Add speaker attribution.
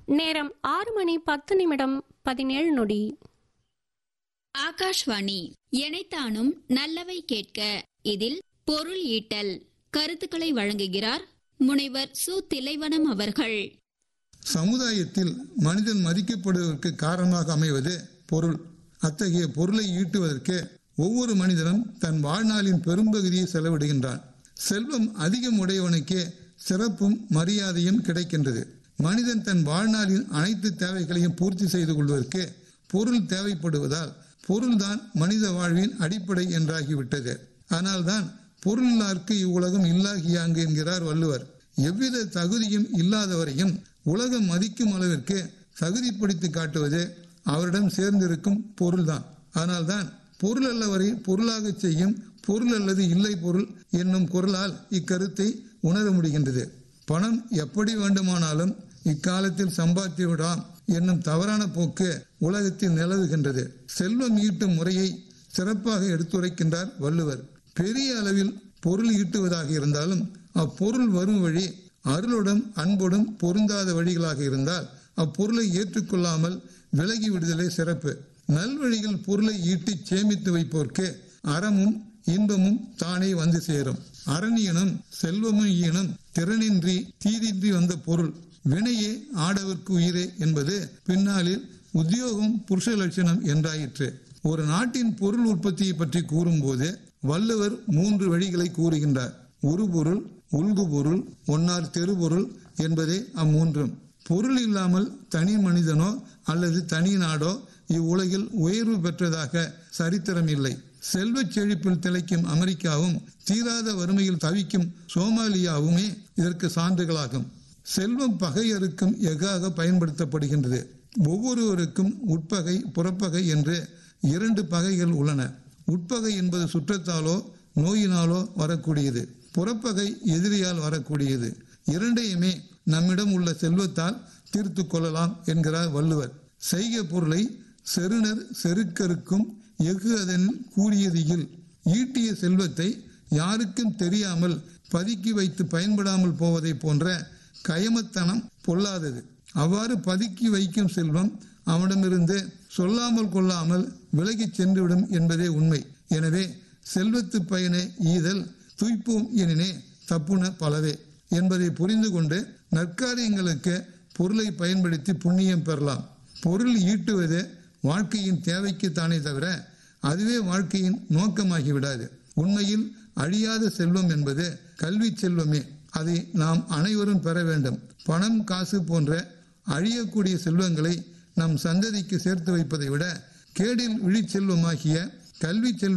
Speaker 1: நேரம் ஆறு மணி பத்து நிமிடம் பதினேழு நொடி
Speaker 2: ஆகாஷ்வாணி எனைத்தானும் நல்லவை கேட்க இதில் பொருள் ஈட்டல் கருத்துக்களை வழங்குகிறார் முனைவர் சு திலைவனம் அவர்கள்
Speaker 3: சமுதாயத்தில் மனிதன் மதிக்கப்படுவதற்கு காரணமாக அமைவது பொருள் அத்தகைய பொருளை ஈட்டுவதற்கு ஒவ்வொரு மனிதனும் தன் வாழ்நாளின் பெரும்பகுதியை செலவிடுகின்றான் செல்வம் அதிகம் உடையவனுக்கே சிறப்பும் மரியாதையும் கிடைக்கின்றது மனிதன் தன் வாழ்நாளின் அனைத்து தேவைகளையும் பூர்த்தி செய்து கொள்வதற்கு பொருள் தேவைப்படுவதால் பொருள்தான் மனித வாழ்வின் அடிப்படை என்றாகிவிட்டது ஆனால்தான் பொருளில்லார்க்கு இவ்வுலகம் இல்லாகியாங்கு என்கிறார் வள்ளுவர் எவ்வித தகுதியும் இல்லாதவரையும் உலகம் மதிக்கும் அளவிற்கு தகுதிப்படுத்தி காட்டுவது அவரிடம் சேர்ந்திருக்கும் பொருள்தான் ஆனால்தான் பொருள் அல்லவரை பொருளாக செய்யும் பொருள் அல்லது இல்லை பொருள் என்னும் குரலால் இக்கருத்தை உணர முடிகின்றது பணம் எப்படி வேண்டுமானாலும் இக்காலத்தில் சம்பாத்தி விடாம் என்னும் தவறான போக்கு உலகத்தில் நிலவுகின்றது செல்வம் ஈட்டும் முறையை சிறப்பாக எடுத்துரைக்கின்றார் வள்ளுவர் பெரிய அளவில் பொருள் ஈட்டுவதாக இருந்தாலும் அப்பொருள் வரும் வழி அருளுடன் அன்புடன் பொருந்தாத வழிகளாக இருந்தால் அப்பொருளை ஏற்றுக்கொள்ளாமல் விலகி விடுதலே சிறப்பு நல்வழியில் பொருளை ஈட்டி சேமித்து வைப்போர்க்கு அறமும் இன்பமும் தானே வந்து சேரும் அரணியனும் செல்வமும் ஈனும் திறனின்றி தீதின்றி வந்த பொருள் வினையே ஆடவர்க்கு உயிரே என்பது பின்னாளில் உத்தியோகம் புருஷ லட்சணம் என்றாயிற்று ஒரு நாட்டின் பொருள் உற்பத்தியை பற்றி கூறும்போது வள்ளுவர் மூன்று வழிகளை கூறுகின்றார் உருபொருள் உள்கு பொருள் ஒன்னார் தெருபொருள் என்பதே அம்மூன்றும் பொருள் இல்லாமல் தனி மனிதனோ அல்லது தனி நாடோ இவ்வுலகில் உயர்வு பெற்றதாக சரித்திரம் இல்லை செல்வச் செழிப்பில் திளைக்கும் அமெரிக்காவும் தீராத வறுமையில் தவிக்கும் சோமாலியாவுமே இதற்கு சான்றுகளாகும் செல்வம் பகையருக்கும் எஃகாக பயன்படுத்தப்படுகின்றது ஒவ்வொருவருக்கும் உட்பகை புறப்பகை என்று இரண்டு பகைகள் உள்ளன உட்பகை என்பது சுற்றத்தாலோ நோயினாலோ வரக்கூடியது புறப்பகை எதிரியால் வரக்கூடியது இரண்டையுமே நம்மிடம் உள்ள செல்வத்தால் தீர்த்து கொள்ளலாம் என்கிறார் வள்ளுவர் செய்க பொருளை செருணர் செருக்கருக்கும் எஃகு அதனில் கூடியதில் ஈட்டிய செல்வத்தை யாருக்கும் தெரியாமல் பதுக்கி வைத்து பயன்படாமல் போவதை போன்ற கயமத்தனம் பொல்லாதது அவ்வாறு பதுக்கி வைக்கும் செல்வம் அவனிடமிருந்து சொல்லாமல் கொள்ளாமல் விலகிச் சென்றுவிடும் என்பதே உண்மை எனவே செல்வத்து பயனை ஈதல் துய்ப்போம் எனினே தப்புன பலவே என்பதை புரிந்து கொண்டு நற்காரியங்களுக்கு பொருளை பயன்படுத்தி புண்ணியம் பெறலாம் பொருள் ஈட்டுவது வாழ்க்கையின் தேவைக்குத்தானே தவிர அதுவே வாழ்க்கையின் நோக்கமாகி விடாது உண்மையில் அழியாத செல்வம் என்பது கல்வி செல்வமே அதை நாம் அனைவரும் பெற வேண்டும் பணம் காசு போன்ற அழியக்கூடிய செல்வங்களை நம் சந்ததிக்கு சேர்த்து வைப்பதை விட கேடில் விழிச்செல்வமாகிய கல்வி செல்வம்